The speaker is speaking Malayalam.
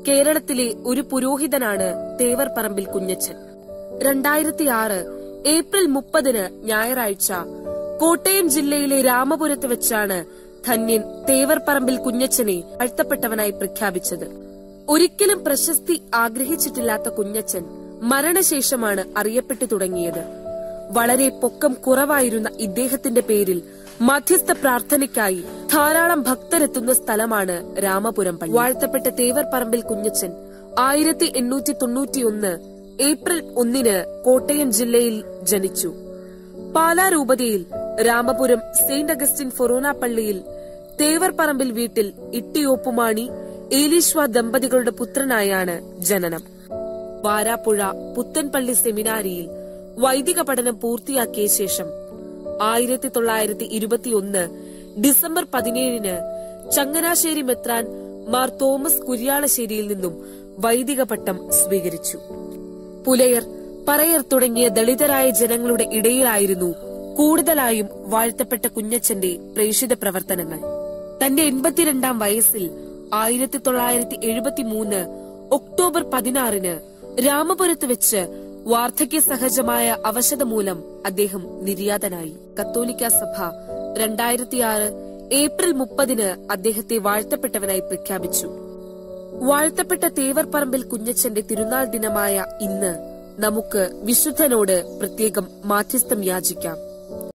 കേരളത്തിലെ ഒരു പുരോഹിതനാണ് തേവർ പറമ്പിൽ കുഞ്ഞച്ചൻ രണ്ടായിരത്തി ആറ് ഏപ്രിൽ മുപ്പതിന് ഞായറാഴ്ച കോട്ടയം ജില്ലയിലെ രാമപുരത്ത് വെച്ചാണ് ധന്യൻ തേവർ പറമ്പിൽ കുഞ്ഞച്ചനെ വാഴ്ത്തപ്പെട്ടവനായി പ്രഖ്യാപിച്ചത് ഒരിക്കലും പ്രശസ്തി ആഗ്രഹിച്ചിട്ടില്ലാത്ത കുഞ്ഞച്ചൻ മരണശേഷമാണ് അറിയപ്പെട്ടു തുടങ്ങിയത് വളരെ പൊക്കം കുറവായിരുന്ന ഇദ്ദേഹത്തിന്റെ പേരിൽ മധ്യസ്ഥ പ്രാർത്ഥനയ്ക്കായി ധാരാളം ഭക്തരെത്തുന്ന സ്ഥലമാണ് രാമപുരം പള്ളി വാഴ്ത്തപ്പെട്ട തേവർ പറമ്പിൽ കുഞ്ഞച്ചൻ ആയിരത്തി എണ്ണൂറ്റി തൊണ്ണൂറ്റിയൊന്ന് ഏപ്രിൽ ഒന്നിന് കോട്ടയം ജില്ലയിൽ ജനിച്ചു പാലാ രൂപതയിൽ രാമപുരം സെയിന്റ് അഗസ്റ്റിൻ ഫൊറോന പള്ളിയിൽ തേവർ പറമ്പിൽ വീട്ടിൽ ഇട്ടിയോപ്പുമാണി ഏലീശ്വ ദമ്പതികളുടെ പുത്രനായാണ് ജനനം വാരാപ്പുഴ പുത്തൻപള്ളി സെമിനാരിയിൽ വൈദിക പഠനം പൂർത്തിയാക്കിയ ശേഷം ആയിരത്തി തൊള്ളായിരത്തി ഇരുപത്തിയൊന്ന് ഡിസംബർ പതിനേഴിന് ചങ്ങനാശ്ശേരി മെത്രാൻ മാർ തോമസ് കുര്യാളശ്ശേരിയിൽ നിന്നും വൈദിക പട്ടം സ്വീകരിച്ചു പുലയർ പറയർ തുടങ്ങിയ ദളിതരായ ജനങ്ങളുടെ ഇടയിലായിരുന്നു കൂടുതലായും വാഴ്ത്തപ്പെട്ട കുഞ്ഞച്ചന്റെ പ്രേഷിത പ്രവർത്തനങ്ങൾ തന്റെ എൺപത്തിരണ്ടാം വയസ്സിൽ ആയിരത്തി തൊള്ളായിരത്തി എഴുപത്തി മൂന്ന് ഒക്ടോബർ പതിനാറിന് രാമപുരത്ത് വെച്ച് വാർദ്ധക്യ സഹജമായ അവശത മൂലം അദ്ദേഹം നിര്യാതനായി കത്തോലിക്ക സഭ രണ്ടായിരത്തിയാറ് ഏപ്രിൽ മുപ്പതിന് അദ്ദേഹത്തെ വാഴ്ത്തപ്പെട്ടവനായി പ്രഖ്യാപിച്ചു വാഴ്ത്തപ്പെട്ട തേവർ പറമ്പിൽ കുഞ്ഞച്ചന്റെ തിരുനാൾ ദിനമായ ഇന്ന് നമുക്ക് വിശുദ്ധനോട് പ്രത്യേകം മാധ്യസ്ഥം യാചിക്കാം